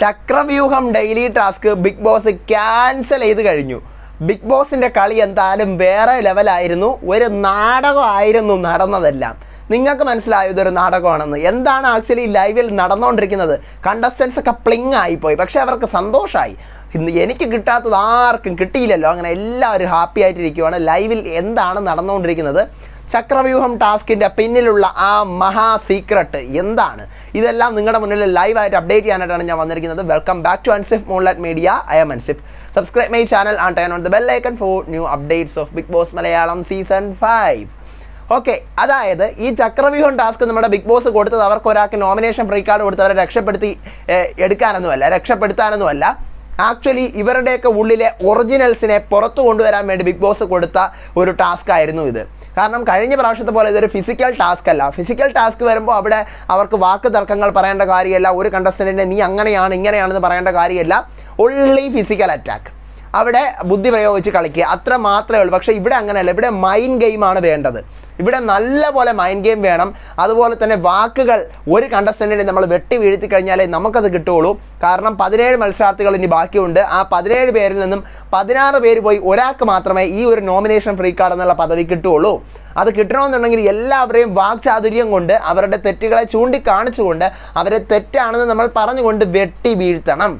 ചക്രവ്യൂഹം daily task Bigg Boss cancel ചെയ്ത് കഴിഞ്ഞു big ബോസിന്റെ കളി എന്തായാലും വേറെ ലെവലായിരുന്നു ഒരു നാടകമായിരുന്നു നടന്നതെല്ലാം നിങ്ങൾക്ക് മനസ്സിലായോ ഇതൊരു നാടകമാണെന്ന് എന്താണ് ആക്ച്വലി ലൈവിൽ നടന്നുകൊണ്ടിരിക്കുന്നത് കണ്ടസ്റ്റൻസ് ഒക്കെ പ്ലിങ് ആയിപ്പോയി പക്ഷെ അവർക്ക് സന്തോഷമായി ഇന്ന് എനിക്ക് കിട്ടാത്തത് ആർക്കും കിട്ടിയില്ലല്ലോ അങ്ങനെ എല്ലാവരും ഹാപ്പി ആയിട്ടിരിക്കുവാണ് ലൈവിൽ എന്താണ് നടന്നുകൊണ്ടിരിക്കുന്നത് ചക്രവ്യൂഹം ടാസ്കിൻ്റെ പിന്നിലുള്ള ആ മഹാ സീക്രട്ട് എന്താണ് ഇതെല്ലാം നിങ്ങളുടെ മുന്നിൽ ലൈവായിട്ട് അപ്ഡേറ്റ് ചെയ്യാനായിട്ടാണ് ഞാൻ വന്നിരിക്കുന്നത് welcome back to Ansif Moonlight Media I'm Ansif subscribe my channel and turn on the bell icon for new updates of Bigg Boss Malayalam season five okay അതായത് ഈ ചക്രവ്യൂഹം ടാസ്ക് നമ്മുടെ ബിഗ് ബോസ് കൊടുത്തത് അവർക്ക് ഒരാൾക്ക് നോമിനേഷൻ ഫ്രീ കാർഡ് കൊടുത്ത് അവരെ രക്ഷപ്പെടുത്തി ഏഹ്, എടുക്കാനൊന്നുമല്ല രക്ഷപ്പെടുത്താനൊന്നുമല്ല ആക്ച്വലി ഇവരുടെയൊക്കെ ഉള്ളിലെ ഒറിജിനൽസിനെ പുറത്തു കൊണ്ടുവരാൻ വേണ്ടി ബിഗ് ബോസ് കൊടുത്ത ഒരു ടാസ്ക് ആയിരുന്നു ഇത് കാരണം കഴിഞ്ഞ പ്രാവശ്യത്തെ പോലെ ഇതൊരു ഫിസിക്കൽ ടാസ്ക് അല്ല ഫിസിക്കൽ ടാസ്ക് വരുമ്പോൾ അവിടെ അവർക്ക് വാക്ക് തർക്കങ്ങൾ പറയേണ്ട കാര്യമല്ല ഒരു കണ്ടസ്റ്റൻറ്റിനെ നീ അങ്ങനെയാണ് ഇങ്ങനെയാണെന്ന് പറയേണ്ട കാര്യമല്ല ഒൺലി ഫിസിക്കൽ അറ്റാക്ക് അവിടെ ബുദ്ധി പ്രയോഗിച്ച് കളിക്കുക അത്ര മാത്രമേ ഉള്ളൂ പക്ഷേ ഇവിടെ അങ്ങനെയല്ല ഇവിടെ മൈൻഡ് ഗെയിമാണ് വേണ്ടത് ഇവിടെ നല്ല പോലെ മൈൻഡ് ഗെയിം വേണം അതുപോലെ തന്നെ വാക്കുകൾ ഒരു കണ്ടസ്റ്റൻറ്റിനെ നമ്മൾ വെട്ടി വീഴ്ത്തി കഴിഞ്ഞാലേ നമുക്കത് കിട്ടുകയുള്ളൂ കാരണം പതിനേഴ് മത്സരാർത്ഥികൾ ഇനി ബാക്കിയുണ്ട് ആ പതിനേഴ് പേരിൽ നിന്നും പതിനാറ് പേര് പോയി ഒരാൾക്ക് മാത്രമേ ഈ ഒരു നോമിനേഷൻ ഫ്രീ കാർഡ് എന്നുള്ള പദവി കിട്ടുകയുള്ളൂ അത് കിട്ടണമെന്നുണ്ടെങ്കിൽ എല്ലാവരെയും വാക്ചാതുര്യം കൊണ്ട് അവരുടെ തെറ്റുകളെ ചൂണ്ടിക്കാണിച്ചുകൊണ്ട് അവരെ തെറ്റാണെന്ന് നമ്മൾ പറഞ്ഞുകൊണ്ട് വെട്ടി വീഴ്ത്തണം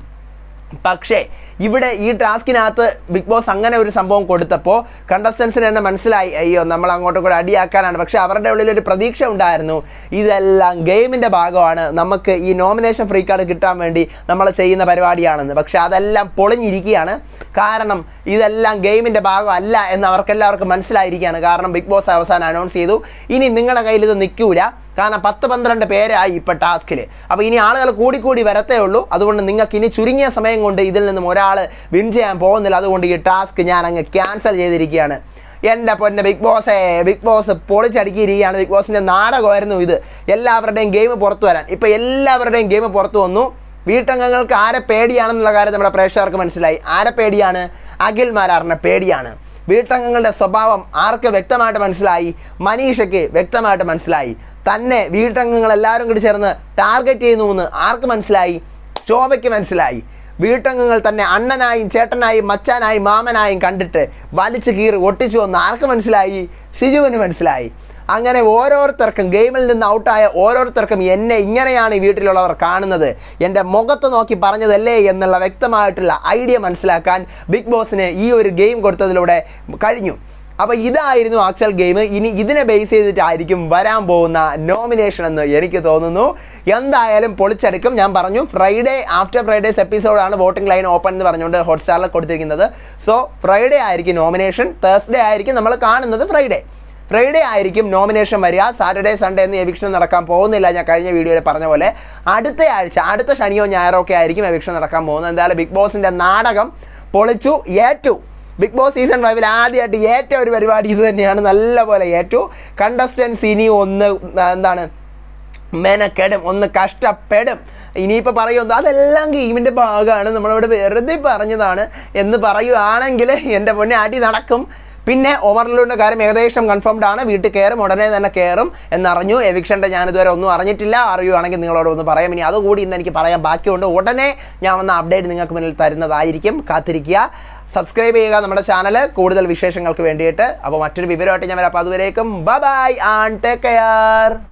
പക്ഷേ ഇവിടെ ഈ ടാസ്കിനകത്ത് ബിഗ് ബോസ് അങ്ങനെ ഒരു സംഭവം കൊടുത്തപ്പോൾ കണ്ടസ്റ്റൻസിന് തന്നെ മനസ്സിലായി അയ്യോ നമ്മൾ അങ്ങോട്ടും കൂടെ അടിയാക്കാനാണ് പക്ഷേ അവരുടെ ഉള്ളിൽ ഒരു പ്രതീക്ഷ ഉണ്ടായിരുന്നു ഇതെല്ലാം ഗെയിമിൻ്റെ ഭാഗമാണ് നമുക്ക് ഈ നോമിനേഷൻ ഫ്രീ കാർഡ് കിട്ടാൻ വേണ്ടി നമ്മൾ ചെയ്യുന്ന പരിപാടിയാണെന്ന് പക്ഷേ അതെല്ലാം പൊളിഞ്ഞിരിക്കുകയാണ് കാരണം ഇതെല്ലാം ഗെയിമിൻ്റെ ഭാഗമല്ല എന്ന് അവർക്കെല്ലാവർക്കും മനസ്സിലായിരിക്കുകയാണ് കാരണം ബിഗ് ബോസ് അവസാനം അനൗൺസ് ചെയ്തു ഇനി നിങ്ങളുടെ കയ്യിൽ ഇത് നിൽക്കൂല കാരണം പത്ത് പന്ത്രണ്ട് പേരായി ഇപ്പോൾ ടാസ്കിൽ അപ്പോൾ ഇനി ആളുകൾ കൂടിക്കൂടി വരത്തേ ഉള്ളൂ അതുകൊണ്ട് നിങ്ങൾക്ക് ഇനി ചുരുങ്ങിയ സമയം കൊണ്ട് ഇതിൽ നിന്നും ഒരാൾ വിൻ ചെയ്യാൻ പോകുന്നില്ല അതുകൊണ്ട് ഈ ടാസ്ക് ഞാൻ അങ്ങ് ക്യാൻസൽ ചെയ്തിരിക്കുകയാണ് എൻ്റെ പൊന്നെ ബിഗ് ബോസേ ബിഗ് ബോസ് പൊളിച്ചടുക്കിയിരിക്കുകയാണ് ബിഗ് ബോസിൻ്റെ നാടകമായിരുന്നു ഇത് എല്ലാവരുടെയും ഗെയിം പുറത്തു വരാൻ ഇപ്പോൾ എല്ലാവരുടെയും ഗെയിം പുറത്തു വന്നു വീട്ടംഗങ്ങൾക്ക് ആരെ പേടിയാണെന്നുള്ള കാര്യം നമ്മുടെ പ്രേക്ഷകർക്ക് മനസ്സിലായി ആരെ പേടിയാണ് അഖിൽ മാരാറിനെ പേടിയാണ് വീട്ടംഗങ്ങളുടെ സ്വഭാവം ആർക്ക് വ്യക്തമായിട്ട് മനസ്സിലായി മനീഷയ്ക്ക് വ്യക്തമായിട്ട് മനസ്സിലായി തന്നെ വീട്ടംഗങ്ങൾ എല്ലാവരും കൂടി ചേർന്ന് ടാർഗറ്റ് ചെയ്യുന്നു എന്ന് ആർക്ക് മനസ്സിലായി ശോഭയ്ക്ക് മനസ്സിലായി വീട്ടംഗങ്ങൾ തന്നെ അണ്ണനായും ചേട്ടനായും മച്ചാനായും മാമനായും കണ്ടിട്ട് വലിച്ചു കീറി ഒട്ടിച്ചു എന്ന് ആർക്ക് മനസ്സിലായി ഷിജുവിന് മനസ്സിലായി അങ്ങനെ ഓരോരുത്തർക്കും ഗെയിമിൽ നിന്ന് ഔട്ടായ ഓരോരുത്തർക്കും എന്നെ ഇങ്ങനെയാണ് ഈ വീട്ടിലുള്ളവർ കാണുന്നത് എൻ്റെ മുഖത്ത് നോക്കി പറഞ്ഞതല്ലേ എന്നുള്ള വ്യക്തമായിട്ടുള്ള ഐഡിയ മനസ്സിലാക്കാൻ ബിഗ് ബോസിന് ഈ ഒരു ഗെയിം കൊടുത്തതിലൂടെ കഴിഞ്ഞു അപ്പോൾ ഇതായിരുന്നു ആക്ച്വൽ ഗെയിം ഇനി ഇതിനെ ബേസ് ചെയ്തിട്ടായിരിക്കും വരാൻ പോകുന്ന നോമിനേഷൻ എന്ന് എനിക്ക് തോന്നുന്നു എന്തായാലും പൊളിച്ചെടുക്കും ഞാൻ പറഞ്ഞു ഫ്രൈഡേ ആഫ്റ്റർ ഫ്രൈഡേസ് എപ്പിസോഡാണ് വോട്ടിംഗ് ലൈൻ ഓപ്പൺ എന്ന് പറഞ്ഞുകൊണ്ട് ഹോട്ട്സ്റ്റാറിൽ കൊടുത്തിരിക്കുന്നത് സോ ഫ്രൈഡേ ആയിരിക്കും നോമിനേഷൻ തേഴ്സ്ഡേ ആയിരിക്കും നമ്മൾ കാണുന്നത് ഫ്രൈഡേ ഫ്രൈഡേ ആയിരിക്കും നോമിനേഷൻ വരിക സാറ്റർഡേ സൺഡേ എന്ന് എവിക്ഷൻ നടക്കാൻ പോകുന്നില്ല ഞാൻ കഴിഞ്ഞ വീഡിയോയിൽ പറഞ്ഞ പോലെ അടുത്ത ആഴ്ച അടുത്ത ശനിയോ ഞായറോ ഒക്കെ ആയിരിക്കും എവിക്ഷൻ നടക്കാൻ പോകുന്നത് എന്തായാലും ബിഗ് ബോസിൻ്റെ നാടകം പൊളിച്ചു ഏറ്റു ബിഗ് ബോസ് സീസൺ ഫൈവിൽ ആദ്യമായിട്ട് ഏറ്റ ഒരു പരിപാടി ഇത് തന്നെയാണ് നല്ലപോലെ ഏറ്റു കണ്ടസ്റ്റൻസ് ഇനി ഒന്ന് എന്താണ് മെനക്കെടും ഒന്ന് കഷ്ടപ്പെടും ഇനിയിപ്പോൾ പറയുന്നത് അതെല്ലാം ഗെയിമിൻ്റെ ഭാഗമാണ് നമ്മളിവിടെ വെറുതെ പറഞ്ഞതാണ് എന്ന് പറയുകയാണെങ്കിൽ എൻ്റെ പൊന്നെ അടി നടക്കും പിന്നെ ഓവർലോഡിൻ്റെ കാര്യം ഏകദേശം കൺഫേംഡ് ആണ് വീട്ടിൽ കയറും ഉടനെ തന്നെ കയറും എന്നറിഞ്ഞു എവിക്ഷൻ്റെ ഞാനിതുവരെ ഒന്നും അറിഞ്ഞിട്ടില്ല അറിയുവാണെങ്കിൽ നിങ്ങളോട് ഒന്ന് പറയാം ഇനി അതുകൂടി ഇന്ന് എനിക്ക് പറയാൻ ബാക്കിയുണ്ട് ഉടനെ ഞാൻ വന്ന അപ്ഡേറ്റ് നിങ്ങൾക്ക് മുന്നിൽ തരുന്നതായിരിക്കും കാത്തിരിക്കുക സബ്സ്ക്രൈബ് ചെയ്യുക നമ്മുടെ ചാനൽ കൂടുതൽ വിശേഷങ്ങൾക്ക് വേണ്ടിയിട്ട് അപ്പോൾ മറ്റൊരു വിവരമായിട്ട് ഞാൻ വരാം അപ്പോൾ അതുവരേക്കും ബൈ ആൻഡ് ടേക്ക് കെയർ